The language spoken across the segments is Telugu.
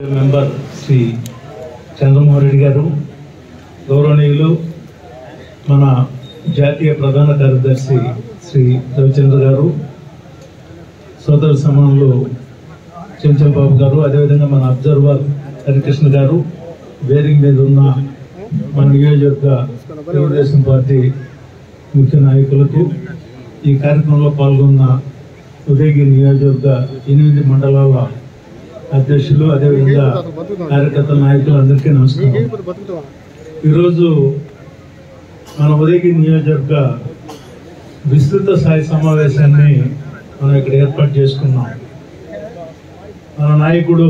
మెంబర్ శ్రీ చంద్రమోహన్ రెడ్డి గారు గౌరవనీయులు మన జాతీయ ప్రధాన కార్యదర్శి శ్రీ రవిచంద్ర గారు సోదర సమానులు చెంచల్ బాబు గారు అదేవిధంగా మన అబ్జర్వర్ హరికృష్ణ గారు వేదిక మీద ఉన్న మన నియోజకవర్గ తెలుగుదేశం పార్టీ ముఖ్య నాయకులకు ఈ కార్యక్రమంలో పాల్గొన్న ఉదయగిరి నియోజకవర్గ ఎనిమిది మండలాల అధ్యక్షులు అదేవిధంగా కార్యకర్తల నాయకులు అందరికీ నమస్కారం ఈరోజు మన ఉదయగిరి నియోజకవర్గ విస్తృత స్థాయి సమావేశాన్ని మనం ఇక్కడ ఏర్పాటు చేసుకున్నాం మన నాయకుడు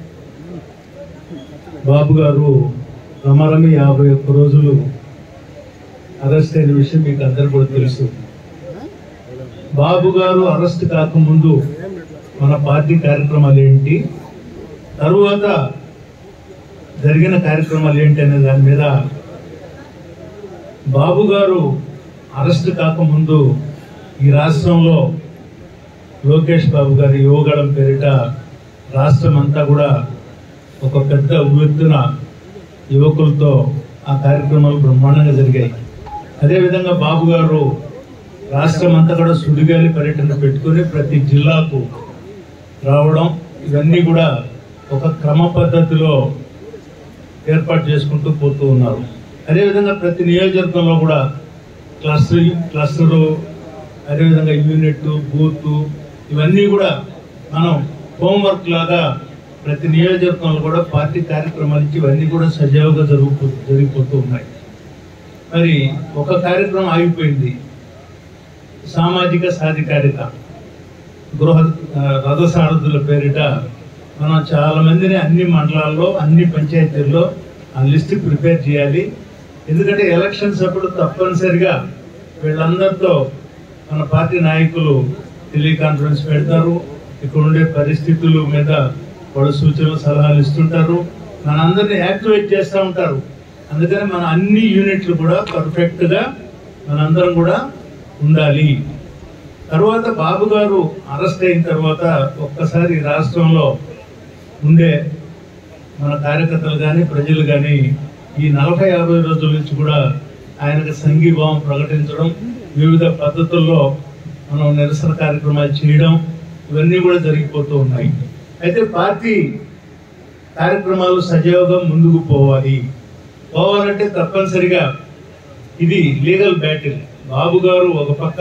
బాబు గారు రమారమి యాభై ఒక్క రోజులు అరెస్ట్ అయిన విషయం మీకు అందరు కూడా తెలుసు బాబు గారు అరెస్ట్ కాకముందు మన పార్టీ కార్యక్రమాలు ఏంటి తరువాత జరిగిన కార్యక్రమాలు ఏంటి అనే దాని మీద బాబు గారు అరెస్ట్ కాకముందు ఈ రాష్ట్రంలో లోకేష్ బాబు గారి యువగళం పేరిట రాష్ట్రం అంతా కూడా ఒక పెద్ద ఉవ్వెత్తున యువకులతో ఆ కార్యక్రమాలు బ్రహ్మాండంగా జరిగాయి అదేవిధంగా బాబు గారు రాష్ట్రం అంతా కూడా సుడిగాలి పర్యటన పెట్టుకుని ప్రతి జిల్లాకు రావడం ఇవన్నీ కూడా ఒక క్రమ పద్ధతిలో ఏర్పాటు చేసుకుంటూ పోతూ ఉన్నారు అదేవిధంగా ప్రతి నియోజకవర్గంలో కూడా క్లస్టర్ క్లస్టరు అదేవిధంగా యూనిట్ బూత్ ఇవన్నీ కూడా మనం హోంవర్క్ లాగా ప్రతి నియోజకవర్గంలో కూడా పార్టీ కార్యక్రమాలు ఇచ్చి ఇవన్నీ కూడా సజావుగా జరుగు జరిగిపోతూ ఉన్నాయి మరి ఒక కార్యక్రమం ఆగిపోయింది సామాజిక సాధికారిత గృహ ఆ, రథసారథుల పేరిట మనం చాలా మందిని అన్ని మండలాల్లో అన్ని పంచాయతీల్లో ఆ లిస్ట్ ప్రిపేర్ చేయాలి ఎందుకంటే ఎలక్షన్స్ అప్పుడు తప్పనిసరిగా వీళ్ళందరితో మన పార్టీ నాయకులు టెలికాన్ఫరెన్స్ పెడతారు ఇక్కడ ఉండే పరిస్థితుల మీద వాళ్ళు సూచనలు సలహాలు ఇస్తుంటారు మనందరినీ యాక్టివేట్ చేస్తూ ఉంటారు అందుకని మన అన్ని యూనిట్లు కూడా పర్ఫెక్ట్గా మనందరం కూడా ఉండాలి తర్వాత బాబు గారు అరెస్ట్ అయిన తర్వాత ఒక్కసారి రాష్ట్రంలో ఉండే మన కార్యకర్తలు కానీ ప్రజలు కానీ ఈ నలభై యాభై రోజుల నుంచి కూడా ఆయనకు సంఘీభావం ప్రకటించడం వివిధ పద్ధతుల్లో మనం నిరసన కార్యక్రమాలు చేయడం ఇవన్నీ కూడా జరిగిపోతూ ఉన్నాయి అయితే పార్టీ కార్యక్రమాలు సజావుగా ముందుకు పోవాలి పోవాలంటే తప్పనిసరిగా ఇది లీగల్ బ్యాటిల్ బాబు గారు ఒక పక్క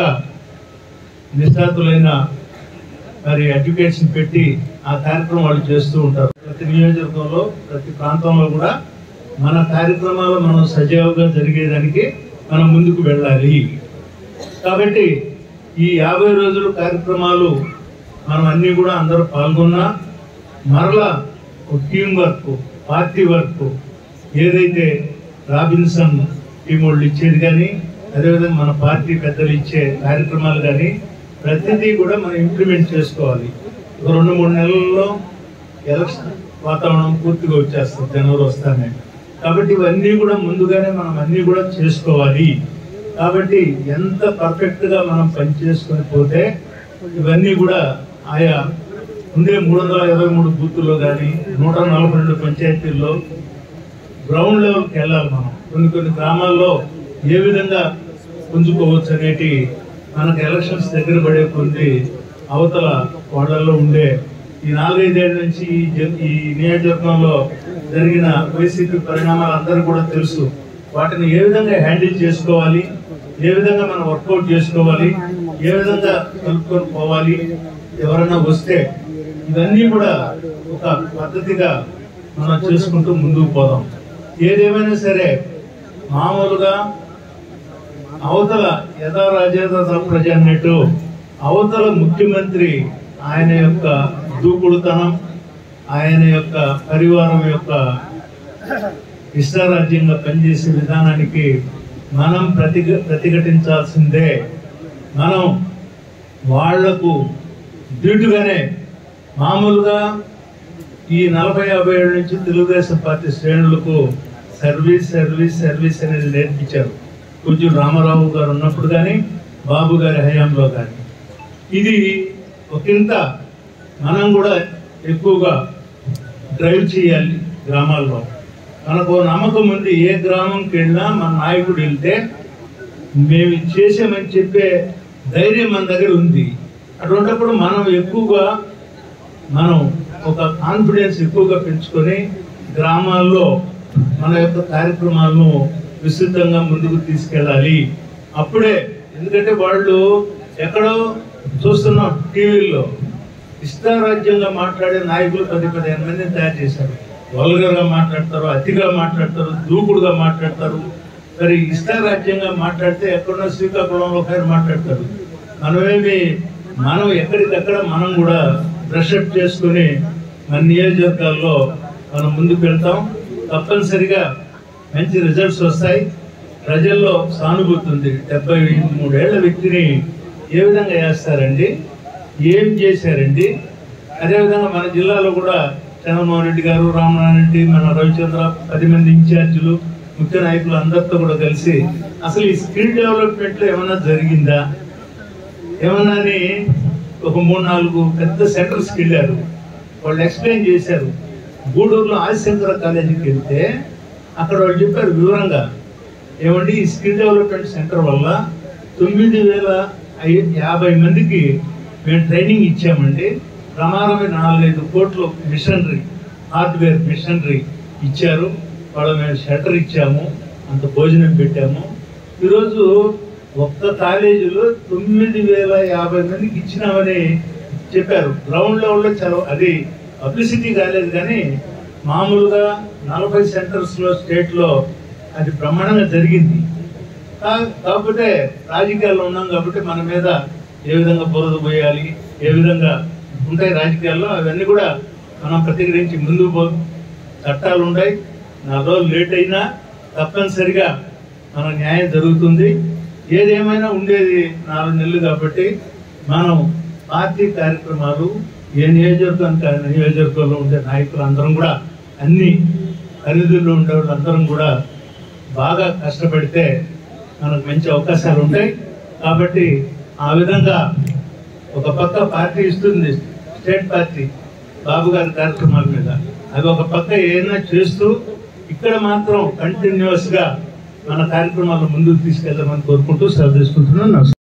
నిష్ణాతులైన మరి ఎడ్యుకేషన్ పెట్టి ఆ కార్యక్రమం వాళ్ళు చేస్తూ ఉంటారు ప్రతి నియోజకవర్గంలో ప్రతి ప్రాంతంలో కూడా మన కార్యక్రమాలు మనం సజావుగా జరిగేదానికి మనం ముందుకు వెళ్ళాలి కాబట్టి ఈ యాభై రోజుల కార్యక్రమాలు మనం అన్ని కూడా అందరూ పాల్గొన్నా మరలా ఒక టీం వర్క్ పార్టీ వర్క్ ఏదైతే రాబిన్సన్ టీం వాళ్ళు ఇచ్చేది కానీ అదేవిధంగా మన పార్టీ పెద్దలు ఇచ్చే కార్యక్రమాలు కానీ ప్రతిదీ కూడా మనం ఇంప్లిమెంట్ చేసుకోవాలి ఒక రెండు మూడు నెలల్లో ఎలక్షన్ వాతావరణం పూర్తిగా వచ్చేస్తుంది జనవరి వస్తానే కాబట్టి ఇవన్నీ కూడా ముందుగానే మనం అన్నీ కూడా చేసుకోవాలి కాబట్టి ఎంత పర్ఫెక్ట్ గా మనం పని చేసుకొని పోతే ఇవన్నీ కూడా ఆయా ఉండే మూడు వందల ఇరవై మూడు బూతుల్లో కానీ నూట నలభై రెండు పంచాయతీల్లో గ్రౌండ్ లెవెల్కి వెళ్ళాలి మనం కొన్ని కొన్ని గ్రామాల్లో ఏ విధంగా పుంజుకోవచ్చు అనేటి మనకు ఎలక్షన్స్ దగ్గర పడే కొద్ది అవతల వాళ్ళల్లో ఉండే ఈ నాలుగైదేళ్ల నుంచి ఈ జన్- ఈ నియోజకవర్గంలో జరిగిన వైసీపీ పరిణామాలు అందరూ కూడా తెలుసు వాటిని ఏ విధంగా హ్యాండిల్ చేసుకోవాలి ఏ విధంగా మనం వర్కౌట్ చేసుకోవాలి ఏ విధంగా కలుపుకొని పోవాలి ఎవరైనా వస్తే ఇవన్నీ కూడా ఒక పద్ధతిగా మనం చేసుకుంటూ ముందుకు పోదాం ఏదేమైనా సరే మామూలుగా అవతల యథా రాజేంద్ర ప్రజ అన్నట్టు అవతల ముఖ్యమంత్రి ఆయన యొక్క దూకుడుతనం ఆయన యొక్క పరివారం యొక్క ఇష్టారాజ్యంగా పనిచేసే విధానానికి మనం ప్రతి ప్రతిఘటించాల్సిందే మనం వాళ్లకు ధీటుగానే మామూలుగా ఈ నలభై యాభై ఏళ్ళ నుంచి తెలుగుదేశం పార్టీ శ్రేణులకు సర్వీస్ సర్వీస్ సర్వీస్ అనేది నేర్పించారు కొంచెం రామారావు గారు ఉన్నప్పుడు కానీ బాబు గారి హయాంలో కానీ ఇది ఒకంత మనం కూడా ఎక్కువగా డ్రైవ్ చేయాలి గ్రామాల్లో మనకు ఓ నమ్మకం ఉంది ఏ గ్రామంకి వెళ్ళినా మన నాయకుడు వెళ్తే మేము ఇది చేసామని చెప్పే ధైర్యం మన దగ్గర ఉంది అటువంటిప్పుడు మనం ఎక్కువగా మనం ఒక కాన్ఫిడెన్స్ ఎక్కువగా పెంచుకొని గ్రామాల్లో మన యొక్క కార్యక్రమాలను విస్తృతంగా ముందుకు తీసుకెళ్ళాలి అప్పుడే ఎందుకంటే వాళ్ళు ఎక్కడో చూస్తున్నాం టీవీల్లో ఇష్టారాజ్యంగా మాట్లాడే నాయకులు పది పదిహేను మందిని తయారు చేశారు వల్గర్గా మాట్లాడతారు అతిగా మాట్లాడతారు దూకుడుగా మాట్లాడతారు మరి ఇష్టారాజ్యంగా మాట్లాడితే ఎక్కడో శ్రీకాకుళంలో ఒకరు మాట్లాడతారు మనమేమి మనం ఎక్కడికక్కడ మనం కూడా బ్రషప్ చేసుకుని మన నియోజకవర్గాల్లో మనం ముందుకు వెళ్తాం తప్పనిసరిగా మంచి రిజల్ట్స్ వస్తాయి ప్రజల్లో సానుభూతి ఉంది డెబ్బై మూడేళ్ల వ్యక్తిని ఏ విధంగా చేస్తారండి ఏం చేశారండి అదేవిధంగా మన జిల్లాలో కూడా చంద్రమోహన్ రెడ్డి గారు రామనారాయణ రెడ్డి మన రవిచంద్ర పది మంది ఇన్ఛార్జీలు ముఖ్య నాయకులు అందరితో కూడా కలిసి అసలు ఈ స్కిల్ డెవలప్మెంట్ లో ఏమైనా జరిగిందా ఏమన్నా అని ఒక మూడు నాలుగు పెద్ద సెంటర్స్కి వెళ్ళారు వాళ్ళు ఎక్స్ప్లెయిన్ చేశారు గూడూరులో ఆదిశంకర కాలేజీకి వెళ్తే అక్కడ వాళ్ళు చెప్పారు వివరంగా ఏమండి ఈ స్కిల్ డెవలప్మెంట్ సెంటర్ వల్ల తొమ్మిది వేల ఐ- యాభై మందికి మేము ట్రైనింగ్ ఇచ్చామండి ప్రమాణమైన నాలుగైదు కోట్లు మిషనరీ హార్డ్వేర్ మిషనరీ ఇచ్చారు వాళ్ళ మేము షటర్ ఇచ్చాము అంత భోజనం పెట్టాము ఈరోజు ఒక్క కాలేజీలో తొమ్మిది వేల యాభై మందికి ఇచ్చినామని చెప్పారు గ్రౌండ్ లెవెల్లో చదవ అది పబ్లిసిటీ కాలేదు కానీ మామూలుగా నలభై సెంటర్స్ లో స్టేట్ లో అది బ్రహ్మాండంగా జరిగింది కా- కాకపోతే రాజకీయాల్లో ఉన్నాం కాబట్టి మన మీద ఏ విధంగా బురద పోయాలి ఏ విధంగా ఉంటాయి రాజకీయాల్లో అవన్నీ కూడా మనం ప్రతిఘటించి ముందుకు పో చట్టాలు ఉంటాయి నాలుగు రోజులు లేట్ అయినా తప్పనిసరిగా మన న్యాయం జరుగుతుంది ఏదేమైనా ఉండేది నాలుగు నెలలు కాబట్టి మనం పార్టీ కార్యక్రమాలు ఏ నియోజకవర్గం నియోజకవర్గంలో ఉండే నాయకులు అందరం కూడా అన్ని పరిధుల్లో ఉండే వాళ్ళందరం కూడా బాగా కష్టపడితే మనకు మంచి అవకాశాలు ఉంటాయి కాబట్టి ఆ విధంగా ఒక పక్క పార్టీ ఇస్తుంది స్టేట్ పార్టీ బాబు గారి కార్యక్రమాల మీద అది ఒక పక్క ఏదైనా చేస్తూ ఇక్కడ మాత్రం కంటిన్యూస్ గా మన కార్యక్రమాలు ముందుకు తీసుకెళ్దామని కోరుకుంటూ సెలవు తీసుకుంటున్నాను నమస్కారం